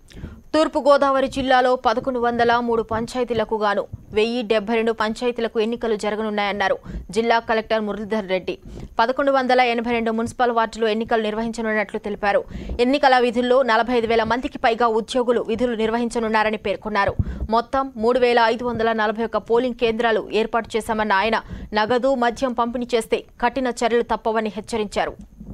తూర్పుగోదావరి జిల్లాలో పదకొండు వందల మూడు పంచాయతీలకు గాను వెయ్యి డెబ్బై రెండు పంచాయతీలకు ఎన్నికలు జరగనున్నాయన్నారు జిల్లా కలెక్టర్ మురళీధర్ రెడ్డి పదకొండు వందల ఎనభై రెండు మున్సిపల్ వార్డులు ఎన్నికలు నిర్వహించనున్నట్లు తెలిపారు ఎన్నికల విధుల్లో నలభై ఐదు వేల మందికి పైగా ఉద్యోగులు విధులు నిర్వహించనున్నారని పేర్కొన్నారు మొత్తం మూడు వేల ఐదు వందల నలభై ఒక్క పోలింగ్ కేంద్రాలు ఏర్పాటు చేశామన్న ఆయన నగదు మద్యం పంపిణీ చేస్తే కఠిన చర్యలు తప్పవని హెచ్చరించారు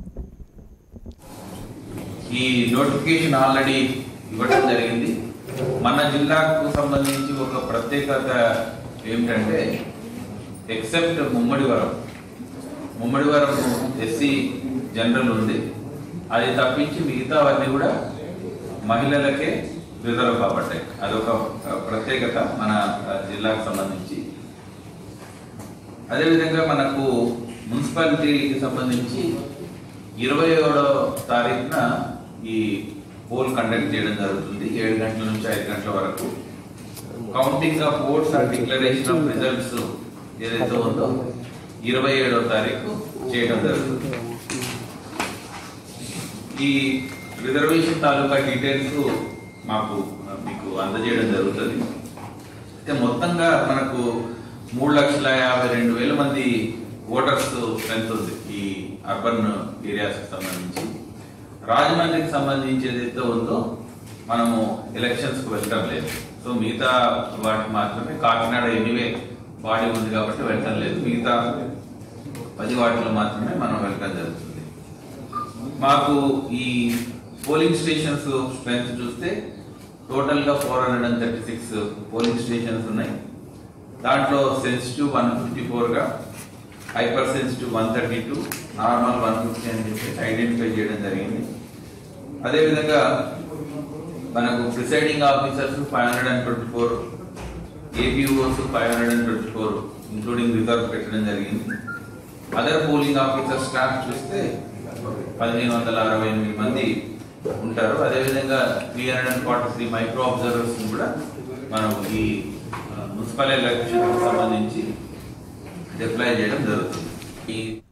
ఈ నోటిఫికేషన్ ఆల్రెడీ ఇవ్వడం జరిగింది మన జిల్లాకు సంబంధించి ఒక ప్రత్యేకత ఏమిటంటే except Mummidivaram Mummidivaram SC general ఉంది అది తప్పించి మిగతావన్నీ కూడా మహిళలకే రిజర్వ్ కాబట్టాయి అదొక ప్రత్యేకత మన జిల్లాకు సంబంధించి అదేవిధంగా మనకు మున్సిపాలిటీకి సంబంధించి ఇరవై ఏడో తారీఖున ఈ పోల్ కండక్ట్ చేయడం జరుగుతుంది ఏడు గంటల నుంచి ఐదు గంటల వరకు counting of votes and declaration of results ఏదైతే ఉందో ఇరవై ఏడో తారీఖు చేయడం జరుగుతుంది ఈ రిజర్వేషన్ తాలూకా డీటెయిల్స్ మాకు మీకు అందజేయడం జరుగుతుంది అయితే మొత్తంగా మనకు మూడు లక్షల యాభై రెండు వేల మంది ఓటర్స్ స్ట్రెంత్ ఉంది ఈ అర్బన్ ఏరియాస్ సంబంధించి రాజమండ్రికి సంబంధించి ఏదైతే ఉందో మనము ఎలక్షన్స్ కు వెళ్ళటం లేదు సో మిగతా వాటికి మాత్రమే కాకినాడ ఎనివే బాడీ ఉంది కాబట్టి వెళ్ళటం లేదు మిగతా పది వాటిలో మాత్రమే మనం వెళ్ళటం జరుగుతుంది మాకు ఈ పోలింగ్ స్టేషన్స్ స్ట్రెంత్ చూస్తే టోటల్ గా four hundred and thirty six polling stations ఉన్నాయి దాంట్లో సెన్సిటివ్ వన్ ఫిఫ్టీ ఫోర్ గా hyper sensitive one thirty two normal one fifty అని చెప్పి ఐడెంటిఫై చేయడం జరిగింది అదేవిధంగా మనకు presiding officers five hundred and twenty four APOs five hundred and twenty four including reserve పెట్టడం జరిగింది అదర్ పోలింగ్ ఆఫీసర్ స్టాఫ్ చూస్తే పదిహేను వందల అరవై ఎనిమిది మంది ఉంటారు అదేవిధంగా three hundred and forty three micro observers కూడా మనం ఈ మున్సిపల్ ఎలక్షన్ సంబంధించి డిప్లాయ్ చేయడం జరుగుతుంది ఈ